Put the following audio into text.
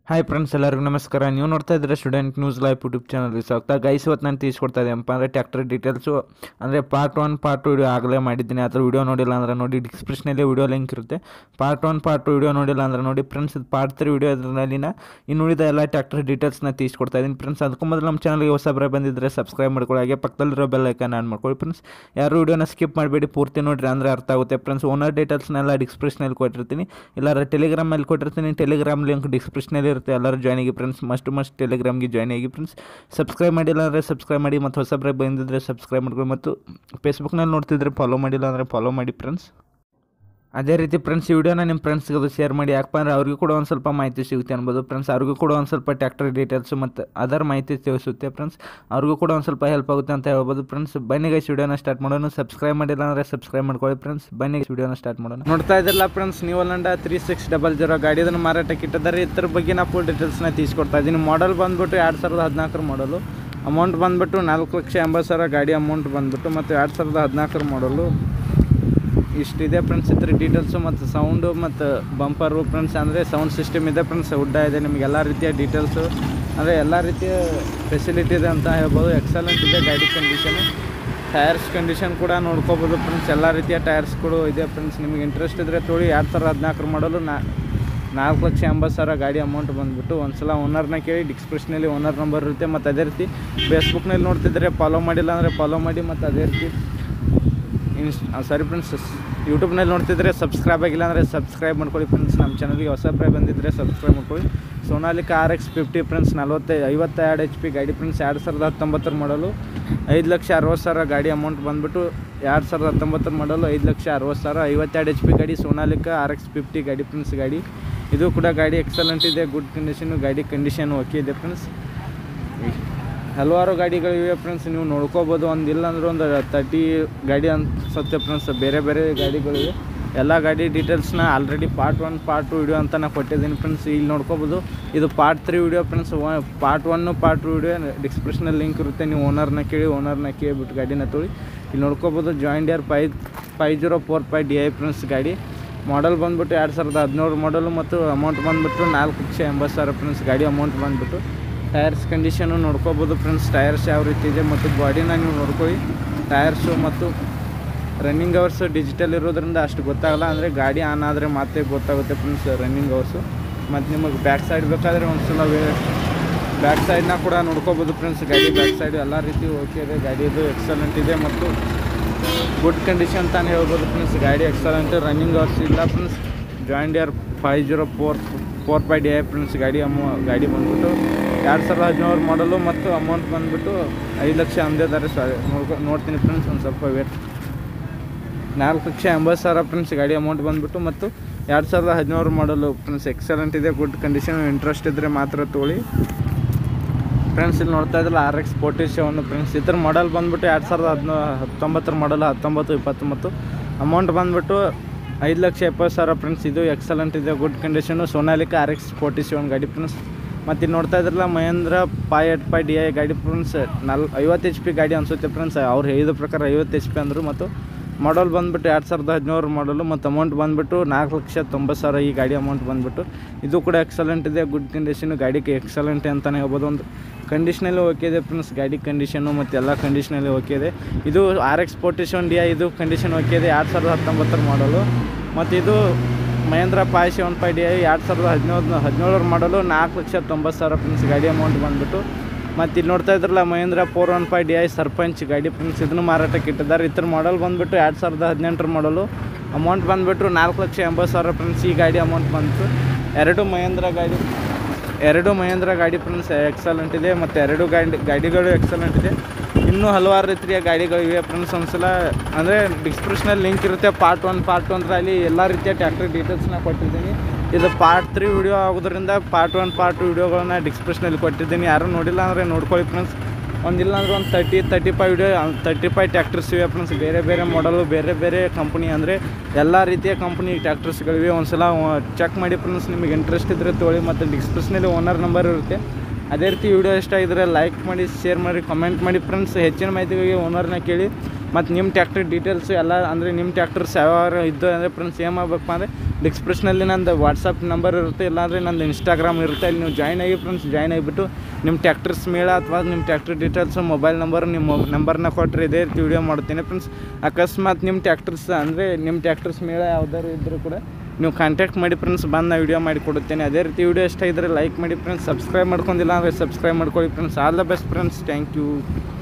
hi friends ಎಲ್ಲರಿಗೂ ನಮಸ್ಕಾರ ನೀವು ನೋಡ್ತಾ ಇದ್ದೀರಾ student news live YouTube channel ಸಾಕ್ತಾ ಗೈಸ್ ಇವತ್ತು ನಾನು ತೀಸ್ಕೊಡ್ತಾ ಇದ್ದೀನಪ್ಪ ಅಂದರೆ ಟ್ಯಾಕ್ಟರ್ ಡೀಟೇಲ್ಸು ಅಂದರೆ part one part two video ಆಗಲೇ ಮಾಡಿದ್ದೀನಿ ಆ ಥರ ವಿಡಿಯೋ ನೋಡಿಲ್ಲ ಅಂದ್ರೆ ನೋಡಿ ಡಿಸ್ಕ್ರಿಪ್ಷನಲ್ಲಿ ವಿಡಿಯೋ ಲಿಂಕ್ ಇರುತ್ತೆ part one part two video ನೋಡಿಲ್ಲ ಅಂದ್ರೆ ನೋಡಿ ಫ್ರೆಂಡ್ಸ್ ಇದು ಪಾರ್ಟ್ ತ್ರೀ ವಿಡಿಯೋ ಇದರಲ್ಲಿನ ಇನ್ನು ಉಳಿದ ಎಲ್ಲ ಟ್ಯಾಕ್ಟರ್ ಡೀಟೇಲ್ಸ್ನ ತೀಸ್ಕೊಡ್ತಾ ಇದ್ದೀನಿ ಫ್ರೆಂಡ್ಸ್ ಅದಕ್ಕೂ ಮೊದಲು ನಮ್ಮ ಚಾನಲ್ಗೆ ಹೊಸಬ್ರೆ ಬಂದಿದ್ದರೆ ಸಬ್ಸ್ಕ್ರೈಬ್ ಮಾಡ್ಕೊಳ್ಳಿ ಹಾಗೆ ಪಕ್ಕದಲ್ಲಿರೋ ಬೆಲ್ ಐಕನ್ ಆನ್ ಮಾಡ್ಕೊಳ್ಳಿ ಫ್ರೆಂಡ್ಸ್ ಯಾರು ವಿಡಿಯೋನ ಸ್ಕಿಪ್ ಮಾಡಬೇಡಿ ಪೂರ್ತಿ ನೋಡ್ರಿ ಅಂದರೆ ಅರ್ಥ ಆಗುತ್ತೆ ಫ್ರೆಂಡ್ಸ್ ಓನರ್ ಡೀಟೇಲ್ಸ್ನೆಲ್ಲ ಡಿಸ್ಕ್ರಿಪ್ಷನಲ್ಲಿ ಕೊಟ್ಟಿರ್ತೀನಿ ಇಲ್ಲಾರ ಟೆಲಿಗ್ರಾಮಲ್ಲಿ ಕೊಟ್ಟಿರ್ತೀನಿ ಟೆಲಿಗ್ರಾಮ್ ಲಿಂಕ್ ಡಿಸ್ಕ್ರಿಪ್ಷನಲ್ಲಿ ಇರುತ್ತೆ ಎಲ್ಲರೂ ಜಾಯ್ನ್ ಆಗಿ ಫ್ರೆಂಡ್ಸ್ ಮಸ್ಟ್ ಮಸ್ಟ್ ಟೆಲಿಗ್ರಾಮ್ಗೆ ಜಾಯ್ನ್ ಆಗಿ ಫ್ರೆಂಡ್ಸ್ ಸಬ್ಸ್ಕ್ರೈಬ್ ಮಾಡಿಲ್ಲ ಅಂದರೆ ಸಬ್ಸ್ಕ್ರೈಬ್ ಮಾಡಿ ಮತ್ತು ಹೊಸಬ್ರೆ ಬಂದಿದ್ದರೆ ಸಬ್ಸ್ಕ್ರೈಬ್ ಮಾಡ್ಕೊಳ್ಳಿ ಮತ್ತು ಫೇಸ್ಬುಕ್ನಲ್ಲಿ ನೋಡ್ತಿದ್ರೆ ಫಾಲೋ ಮಾಡಿಲ್ಲ ಅಂದರೆ ಫಾಲೋ ಮಾಡಿ ಫ್ರೆಂಡ್ಸ್ ಅದೇ ರೀತಿ ಫ್ರೆಂಡ್ಸ್ ಈ ವಿಡಿಯೋನ ನಿಮ್ಮ ಫ್ರೆಂಡ್ಸ್ಗೆ ಅದು ಶೇರ್ ಮಾಡಿ ಯಾಕಪ್ಪ ಅಂದರೆ ಅವ್ರಿಗೂ ಕೂಡ ಒಂದು ಸ್ವಲ್ಪ ಮಾಹಿತಿ ಸಿಗುತ್ತೆ ಅನ್ಬೋದು ಫ್ರೆಂಡ್ಸ್ ಅವ್ರಿಗೂ ಕೂಡ ಒಂದು ಸ್ವಲ್ಪ ಟ್ಯಾಕ್ಟರ್ ಡೀಟೇಲ್ಸು ಮತ್ತು ಅದರ್ ಮಾಹಿತಿ ತಿಳಿಸುತ್ತೆ ಫ್ರೆಂಡ್ಸ್ ಅವ್ರಿಗೂ ಕೂಡ ಒಂದು ಸ್ವಲ್ಪ ಹೆಲ್ಪ್ ಆಗುತ್ತೆ ಅಂತ ಹೇಳ್ಬೋದು ಫ್ರೆಂಡ್ಸ್ ಬನ್ನಿ ಗೈಸ್ ವಿಡಿಯೋನ ಸ್ಟಾರ್ಟ್ ಮಾಡೋಣ ಸಬ್ಸ್ಕ್ರೈಬ್ ಮಾಡಿಲ್ಲ ಅಂದರೆ ಸಬ್ಸ್ಕ್ರೈಬ್ ಮಾಡ್ಕೊಳ್ಳಿ ಫ್ರೆಂಡ್ಸ್ ಬನ್ನಿ ವಿಡಿಯೋನ ಸ್ಟಾರ್ಟ್ ಮಾಡೋಣ ನೋಡ್ತಾ ಇದ್ದಿಲ್ಲ ಫ್ರೆಂಡ್ಸ್ ನೀವು ಅಲ್ಲಂಡ ತ್ರೀ ಸಿಕ್ಸ್ ಡಬಲ್ ಜೀರೋ ಗಾಡಿ ಅದನ್ನು ಮಾರಾಟಕ್ಕೆ ಇಟ್ಟಿದ್ದಾರೆ ಇದ್ರ ಬಗ್ಗೆ ನಾ ಫುಲ್ ಡೀಟೇಲ್ಸ್ನ ತೀಸ್ಕೊಡ್ತಾ ಇದ್ದೀನಿ ಮಾಡಲ್ ಬಂದುಬಿಟ್ಟು ಎರಡು ಸಾವಿರದ ಹದಿನಾಲ್ಕರ ಮಾಡಲು ಅಮೌಂಟ್ ಬಂದುಬಿಟ್ಟು ನಾಲ್ಕು ಲಕ್ಷ ಎಂಬತ್ತು ಸಾವಿರ ಗಾಡಿ ಅಮೌಂಟ್ ಬಂದುಬಿಟ್ಟು ಮತ್ತು ಎರಡು ಸಾವಿರದ ಹದಿನಾಲ್ಕರ ಮಾಡಲು ಇಷ್ಟಿದೆ ಫ್ರೆಂಡ್ಸ್ ಇದ್ರ ಡೀಟೇಲ್ಸು ಮತ್ತು ಸೌಂಡು ಮತ್ತು ಬಂಪರು ಫ್ರೆಂಡ್ಸ್ ಅಂದರೆ ಸೌಂಡ್ ಸಿಸ್ಟಮ್ ಇದೆ ಫ್ರೆಂಡ್ಸ್ ಉಡ್ಡ ಇದೆ ನಿಮಗೆ ಎಲ್ಲ ರೀತಿಯ ಡೀಟೇಲ್ಸು ಅಂದರೆ ಎಲ್ಲ ರೀತಿಯ ಫೆಸಿಲಿಟಿ ಇದೆ ಅಂತ ಹೇಳ್ಬೋದು ಎಕ್ಸಲೆಂಟ್ ಇದೆ ಗಾಡಿ ಕಂಡೀಷನು ಟೈರ್ಸ್ ಕಂಡೀಷನ್ ಕೂಡ ನೋಡ್ಕೋಬೋದು ಫ್ರೆಂಡ್ಸ್ ಎಲ್ಲ ರೀತಿಯ ಟೈರ್ಸ್ಗಳು ಇದೆ ಫ್ರೆಂಡ್ಸ್ ನಿಮಗೆ ಇಂಟ್ರೆಸ್ಟ್ ಇದ್ದರೆ ತೊಳಿ ಎರಡು ಸಾವಿರದ ಹದಿನಾಲ್ಕರ ಮಾಡಲು ನಾ ನಾಲ್ಕು ಲಕ್ಷ ಎಂಬತ್ತು ಸಾವಿರ ಗಾಡಿ ಅಮೌಂಟ್ ಬಂದುಬಿಟ್ಟು ಒಂದು ಸಲ ಓನರ್ನ ಕೇಳಿ ಡಿಸ್ಕ್ರಿಪ್ಷನಲ್ಲಿ ಓನರ್ ನಂಬರ್ ಇರುತ್ತೆ ಮತ್ತು ಅದೇ ರೀತಿ ಫೇಸ್ಬುಕ್ನಲ್ಲಿ ನೋಡ್ತಿದ್ರೆ ಫಾಲೋ ಮಾಡಿಲ್ಲ ಅಂದರೆ ಫಾಲೋ ಮಾಡಿ ಮತ್ತು ಅದೇ ರೀತಿ ಇನ್ಸ್ ಸಾರಿ ಫ್ರೆಂಡ್ಸ್ ಯೂಟ್ಯೂಬ್ನಲ್ಲಿ ನೋಡ್ತಿದ್ರೆ ಸಬ್ಸ್ಕ್ರೈಬ್ ಆಗಿಲ್ಲ ಅಂದರೆ ಸಬ್ಸ್ಕ್ರೈಬ್ ಮಾಡ್ಕೊಳ್ಳಿ ಫ್ರೆಂಡ್ಸ್ ನಮ್ಮ ಚಾನಲ್ಗೆ ಹೊಸ ಪ್ರೈ ಬಂದಿದ್ದರೆ ಸಬ್ಸ್ಕ್ರೈಬ್ ಮಾಡ್ಕೊಳ್ಳಿ Sonalika R X fifty friends ನಲ್ವತ್ತೈ ಐವತ್ತೆರಡು ಎಚ್ ಪಿ ಗಾಡಿ ಫ್ರೆಂಡ್ಸ್ ಎರಡು ಸಾವಿರದ ಹತ್ತೊಂಬತ್ತರ ಮಾಡಲು ಐದು ಲಕ್ಷ ಅರವತ್ತು ಸಾವಿರ ಗಾಡಿ ಅಮೌಂಟ್ ಬಂದುಬಿಟ್ಟು ಎರಡು ಸಾವಿರದ ಹತ್ತೊಂಬತ್ತರ ಮಾಡಲು ಐದು ಲಕ್ಷ ಅರವತ್ತು ಸಾವಿರ ಐವತ್ತೆರಡು ಎಚ್ ಪಿ ಗಾಡಿ ಸೋನಾಲಿಕ ಆರ್ ಎಕ್ಸ್ ಫಿಫ್ಟಿ ಗಾಡಿ ಫ್ರೆಂಡ್ಸ್ ಗಾಡಿ ಇದು ಕೂಡ ಗಾಡಿ ಎಕ್ಸಲೆಂಟ್ ಇದೆ ಗುಡ್ ಕಂಡೀಷನು ಗಾಡಿ ಕಂಡೀಷನ್ ಓಕೆ ಇದೆ ಫ್ರೆಂಡ್ಸ್ ಹಲವಾರು ಗಾಡಿಗಳಿವೆ ಫ್ರೆಂಡ್ಸ್ ನೀವು ನೋಡ್ಕೋಬೋದು ಒಂದಿಲ್ಲ ಅಂದ್ರೆ ಒಂದು ತರ್ಟಿ ಗಾಡಿ ಅನ್ಸುತ್ತೆ ಫ್ರೆಂಡ್ಸ್ ಬೇರೆ ಬೇರೆ ಗಾಡಿಗಳಿವೆ ಎಲ್ಲ ಗಾಡಿ ಡೀಟೇಲ್ಸ್ನ already part one part two video ಅಂತ ನಾನು ಕೊಟ್ಟಿದ್ದೀನಿ ಫ್ರೆಂಡ್ಸ್ ಇಲ್ಲಿ ನೋಡ್ಕೋಬೋದು ಇದು part three video friends part one part two video ಡಿಸ್ಕ್ರಿಪ್ಷನಲ್ಲಿ ಲಿಂಕ್ ಇರುತ್ತೆ ನೀವು ಓನರ್ನ ಕೇಳಿ ಓನರ್ನ ಕೇಳಿಬಿಟ್ಟು ಗಾಡಿನ ತೊಳಿ ಇಲ್ಲಿ ನೋಡ್ಕೋಬೋದು joint year five five zero four five D I friends ಗಾಡಿ ಮಾಡಲ್ ಬಂದುಬಿಟ್ಟು ಎರಡು ಸಾವಿರದ ಹದಿನೇಳು ಮಾಡಲು ಮತ್ತು ಅಮೌಂಟ್ ಬಂದುಬಿಟ್ಟು ನಾಲ್ಕು ಲಕ್ಷ ಎಂಬತ್ತು ಸಾವಿರ ಫ್ರೆಂಡ್ಸ್ ಗಾಡಿ ಅಮೌಂಟ್ ಬಂದುಬಿಟ್ಟು ಟೈರ್ಸ್ ಕಂಡೀಷನು ನೋಡ್ಕೋಬೋದು ಫ್ರೆಂಡ್ಸ್ ಟೈರ್ಸ್ ಯಾವ ರೀತಿ ಇದೆ ಮತ್ತು ಬಾಡಿನ ನೀವು ನೋಡ್ಕೊಳ್ಳಿ ಟೈರ್ಸು ಮತ್ತು ರನ್ನಿಂಗ್ ಅವರ್ಸು ಡಿಜಿಟಲ್ ಇರೋದ್ರಿಂದ ಅಷ್ಟು ಗೊತ್ತಾಗಲ್ಲ ಅಂದರೆ ಗಾಡಿ ಆನ್ ಆದರೆ ಮತ್ತೆ ಗೊತ್ತಾಗುತ್ತೆ ಫ್ರೆಂಡ್ಸ್ ರನ್ನಿಂಗ್ ಅವರ್ಸು ಮತ್ತು ನಿಮಗೆ ಬ್ಯಾಕ್ ಸೈಡ್ ಬೇಕಾದರೆ ಒಂದು ಸಲ ವೇ ಬ್ಯಾಕ್ ಸೈಡ್ನ ಕೂಡ ನೋಡ್ಕೋಬೋದು ಫ್ರೆಂಡ್ಸ್ ಗಾಡಿ ಬ್ಯಾಕ್ ಸೈಡ್ ಎಲ್ಲ ರೀತಿ ಓಕೆ ಇದೆ ಗಾಡಿದು ಎಕ್ಸಲೆಂಟ್ ಇದೆ ಮತ್ತು ಗುಡ್ ಕಂಡೀಷನ್ ತಾನೇ ಹೇಳ್ಬೋದು ಫ್ರೆಂಡ್ಸ್ ಗಾಡಿ ಎಕ್ಸಲೆಂಟ್ ರನ್ನಿಂಗ್ ಅವರ್ಸ್ ಇಲ್ಲ friends joint year five zero four four five D I friends ಗಾಡಿ ಅಮೌ ಗಾಡಿ ಬಂದ್ಬಿಟ್ಟು ಎರಡು ಸಾವಿರದ ಹದಿನೇಳು ಮಾಡಲು ಮತ್ತು ಅಮೌಂಟ್ ಬಂದುಬಿಟ್ಟು ಐದು ಲಕ್ಷ ಅಂದಿದ್ದಾರೆ ಸಾರಿ ನೋಡ್ಕೊ ನೋಡ್ತೀನಿ ಫ್ರೆಂಡ್ಸ್ ಒಂದು ಸ್ವಲ್ಪ ವೇಟ್ ನಾಲ್ಕು ಲಕ್ಷ ಎಂಬತ್ತು ಸಾವಿರ ಫ್ರೆಂಡ್ಸ್ ಗಾಡಿ ಅಮೌಂಟ್ ಬಂದುಬಿಟ್ಟು ಮತ್ತು ಎರಡು ಸಾವಿರದ ಹದಿನೇಳು ಮಾಡಲು ಫ್ರೆಂಡ್ಸ್ ಎಕ್ಸಲೆಂಟ್ ಇದೆ ಗುಡ್ ಕಂಡೀಷನ್ ಇಂಟ್ರೆಸ್ಟ್ ಇದ್ದರೆ ಮಾತ್ರ ತೊಗೊಳ್ಳಿ ಫ್ರೆಂಡ್ಸ್ ಇಲ್ಲಿ ನೋಡ್ತಾ ಇದ್ರಲ್ಲ R X forty seven friends ಇದ್ರ ಮಾಡಲ್ ಬಂದುಬಿಟ್ಟು ಎರಡು ಸಾವಿರದ ಹದಿನೋ ಹತ್ತೊಂಬತ್ತರ ಮಾಡಲ್ ಹತ್ತೊಂಬತ್ತು ಇಪ್ಪತ್ತೊಂಬತ್ತು ಅಮೌಂಟ್ ಬಂದುಬಿಟ್ಟು ಐದು ಲಕ್ಷ ಎಪ್ಪತ್ತು ಸಾವಿರ ಫ್ರೆಂಡ್ಸ್ ಇದು ಎಕ್ಸಲೆಂಟ್ ಇದೆ good condition Sonalika R X forty seven ಗಾಡಿ ಫ್ರೆಂಡ್ಸ್ ಮತ್ತು ಇಲ್ಲಿ ನೋಡ್ತಾ ಇದ್ರಲ್ಲ Mahindra five eight five D I ಗಾಡಿ ಫ್ರೆಂಡ್ಸ್ ನಲ್ ಐವತ್ತು ಎಚ್ ಪಿ ಗಾಡಿ ಅನಿಸುತ್ತೆ ಫ್ರೆಂಡ್ಸ್ ಅವ್ರು ಹೇಳಿದ ಪ್ರಕಾರ ಐವತ್ತು ಎಚ್ ಪಿ ಅಂದರು ಮತ್ತು ಮಾಡಲ್ ಬಂದುಬಿಟ್ಟು ಎರಡು ಸಾವಿರದ ಹದಿನೇಳು ಮಾಡಲು ಮತ್ತು ಅಮೌಂಟ್ ಬಂದುಬಿಟ್ಟು ನಾಲ್ಕು ಲಕ್ಷ ತೊಂಬತ್ತು ಸಾವಿರ ಈ ಗಾಡಿ ಅಮೌಂಟ್ ಬಂದುಬಿಟ್ಟು ಇದು ಕೂಡ ಎಕ್ಸಲೆಂಟ್ ಇದೆ ಗುಡ್ ಕಂಡೀಷನು ಗಾಡಿಗೆ ಎಕ್ಸಲೆಂಟ್ ಅಂತಲೇ ಹೇಳ್ಬೋದು ಒಂದು ಕಂಡೀಷ್ನಲ್ಲಿ ಓಕೆ ಇದೆ ಫ್ರೆಂಡ್ಸ್ ಗಾಡಿ ಕಂಡೀಷನು ಮತ್ತು ಎಲ್ಲ ಕಂಡೀಷ್ನಲ್ಲಿ ಓಕೆ ಇದೆ ಇದು R X forty seven D I ಇದು ಕಂಡೀಷನ್ ಓಕೆ ಇದೆ ಎರಡು ಸಾವಿರದ ಹತ್ತೊಂಬತ್ತರ ಮಾಡಲು ಮತ್ತು ಇದು Mahindra five seven five D I ಎರಡು ಸಾವಿರದ ಹದಿನೇಳು ಹದಿನೇಳರ ಮಾಡಲು ನಾಲ್ಕು ಲಕ್ಷ ತೊಂಬತ್ತು ಸಾವಿರ ಫ್ರೆಂಡ್ಸ್ ಗಾಡಿ ಅಮೌಂಟ್ ಬಂದುಬಿಟ್ಟು ಮತ್ತು ಇಲ್ಲಿ ನೋಡ್ತಾ ಇದ್ರಲ್ಲ Mahindra four one five D I Sarpanch ಗಾಡಿ ಫ್ರೆಂಡ್ಸ್ ಇದನ್ನು ಮಾರಾಟಕ್ಕೆ ಇಟ್ಟಿದ್ದಾರೆ ಇದ್ರ ಮಾಡಲ್ ಬಂದುಬಿಟ್ಟು ಎರಡು ಸಾವಿರದ ಹದಿನೆಂಟರ ಮಾಡಲು ಅಮೌಂಟ್ ಬಂದುಬಿಟ್ಟು ನಾಲ್ಕು ಲಕ್ಷ ಎಂಬತ್ತು ಸಾವಿರ ಫ್ರೆಂಡ್ಸ್ ಈ ಗಾಡಿ ಅಮೌಂಟ್ ಬಂತು ಎರಡು ಮಹೇಂದ್ರ ಗಾಡಿ ಎರಡು ಮಹೇಂದ್ರ ಗಾಡಿ ಫ್ರೆಂಡ್ಸ್ ಎಕ್ಸಲೆಂಟ್ ಇದೆ ಮತ್ತು ಎರಡು ಗಾಡಿ ಗಾಡಿಗಳು ಎಕ್ಸಲೆಂಟ್ ಇದೆ ಇನ್ನೂ ಹಲವಾರು ರೀತಿಯ ಗಾಡಿಗಳಿವೆ ಫ್ರೆಂಡ್ಸ್ ಒಂದ್ಸಲ ಅಂದರೆ ಡಿಸ್ಕ್ರಿಪ್ಷನಲ್ಲಿ ಲಿಂಕ್ ಇರುತ್ತೆ ಪಾರ್ಟ್ ಒನ್ ಪಾರ್ಟ್ ಟು ಅಂದ್ರೆ ಅಲ್ಲಿ ಎಲ್ಲ ರೀತಿಯ ಟ್ಯಾಕ್ಟ್ರಿ ಡೀಟೇಲ್ಸ್ನ ಕೊಟ್ಟಿದ್ದೀನಿ ಇದು ಪಾರ್ಟ್ ತ್ರೀ ವಿಡಿಯೋ ಆಗೋದ್ರಿಂದ ಪಾರ್ಟ್ ಒನ್ ಪಾರ್ಟ್ ಟು ವಿಡಿಯೋಗಳನ್ನ ಡಿಸ್ಕ್ರಿಪ್ಷನಲ್ಲಿ ಕೊಟ್ಟಿದ್ದೀನಿ ಯಾರು ನೋಡಿಲ್ಲ ಅಂದರೆ ನೋಡ್ಕೊಳ್ಳಿ ಫ್ರೆಂಡ್ಸ್ ಒಂದಿಲ್ಲ ಅಂದ್ರೆ ಒಂದು thirty thirty five video thirty five tractors ಇವೆ ಫ್ರೆಂಡ್ಸ್ ಬೇರೆ ಬೇರೆ ಮಾಡಲು ಬೇರೆ ಬೇರೆ ಕಂಪ್ನಿ ಅಂದರೆ ಎಲ್ಲ ರೀತಿಯ ಕಂಪ್ನಿ ಟ್ಯಾಕ್ಟರ್ಸ್ಗಳಿವೆ ಒಂದು ಸಲ ಚೆಕ್ ಮಾಡಿ ಫ್ರೆಂಡ್ಸ್ ನಿಮಗೆ ಇಂಟ್ರೆಸ್ಟ್ ಇದ್ದರೆ ತೊಗೊಳ್ಳಿ ಮತ್ತು ಡಿಸ್ಕ್ರಿಪ್ಷನಲ್ಲಿ ಓನರ್ ನಂಬರ್ ಇರುತ್ತೆ ಅದೇ ರೀತಿ ವಿಡಿಯೋ ಇಷ್ಟ ಇದ್ದರೆ ಲೈಕ್ ಮಾಡಿ ಶೇರ್ ಮಾಡಿ ಕಮೆಂಟ್ ಮಾಡಿ ಫ್ರೆಂಡ್ಸ್ ಹೆಚ್ಚಿನ ಮಾಹಿತಿಗಾಗಿ ಓನರ್ನ ಕೇಳಿ ಮತ್ತು ನಿಮ್ಮ ಟ್ಯಾಕ್ಟ್ರಿ ಡೀಟೇಲ್ಸ್ ಎಲ್ಲ ಅಂದರೆ ನಿಮ್ಮ ಟ್ಯಾಕ್ಟರ್ಸ್ ಯಾವ್ಯಾವ ಇದ್ದು ಅಂದರೆ ಫ್ರೆಂಡ್ಸ್ ಏನು ಮಾಡ್ಬೇಕಪ್ಪ ಅಂದರೆ ಡಿಸ್ಕ್ರಿಪ್ಷನಲ್ಲಿ ನಂದು ವಾಟ್ಸಪ್ ನಂಬರ್ ಇರುತ್ತೆ ಇಲ್ಲಾಂದರೆ ನಂದು ಇನ್ಸ್ಟಾಗ್ರಾಮ್ ಇರುತ್ತೆ ಅಲ್ಲಿ ನೀವು ಜಾಯ್ನ್ ಆಗಿ ಫ್ರೆಂಡ್ಸ್ ಜಾಯ್ನ್ ಆಗಿಬಿಟ್ಟು ನಿಮ್ಮ ಟ್ಯಾಕ್ಟರ್ಸ್ ಮೇಳ ಅಥವಾ ನಿಮ್ಮ ಟ್ಯಾಕ್ಟ್ರಿ ಡೀಟೇಲ್ಸು ಮೊಬೈಲ್ ನಂಬರ್ ನಿಮ್ಮ ನಂಬರ್ನ ಕೊಟ್ಟರೆ ಇದೇ ರೀತಿ ವಿಡಿಯೋ ಮಾಡ್ತೀನಿ ಫ್ರೆಂಡ್ಸ್ ಅಕಸ್ಮಾತ್ ನಿಮ್ಮ ಟ್ಯಾಕ್ಟರ್ಸ್ ಅಂದರೆ ನಿಮ್ಮ ಟ್ಯಾಕ್ಟರ್ಸ್ ಮೇಳ ಯಾವ್ದಾದ್ರು ಇದ್ದರೂ ಕೂಡ ನೀವು ಕಾಂಟ್ಯಾಕ್ಟ್ ಮಾಡಿ ಫ್ರೆಂಡ್ಸ್ ಬಂದು ನಾನು ವಿಡಿಯೋ ಮಾಡಿ ಕೊಡುತ್ತೇನೆ ಅದೇ ರೀತಿ ವಿಡಿಯೋ ಇಷ್ಟ ಇದ್ದರೆ ಲೈಕ್ ಮಾಡಿ ಫ್ರೆಂಡ್ಸ್ ಸಬ್ಸ್ಕ್ರೈಬ್ ಮಾಡ್ಕೊಂಡಿಲ್ಲ ಅಂದರೆ ಸಬ್ಸ್ಕ್ರೈಬ್ ಮಾಡ್ಕೊಳ್ಳಿ friends all the best friends thank you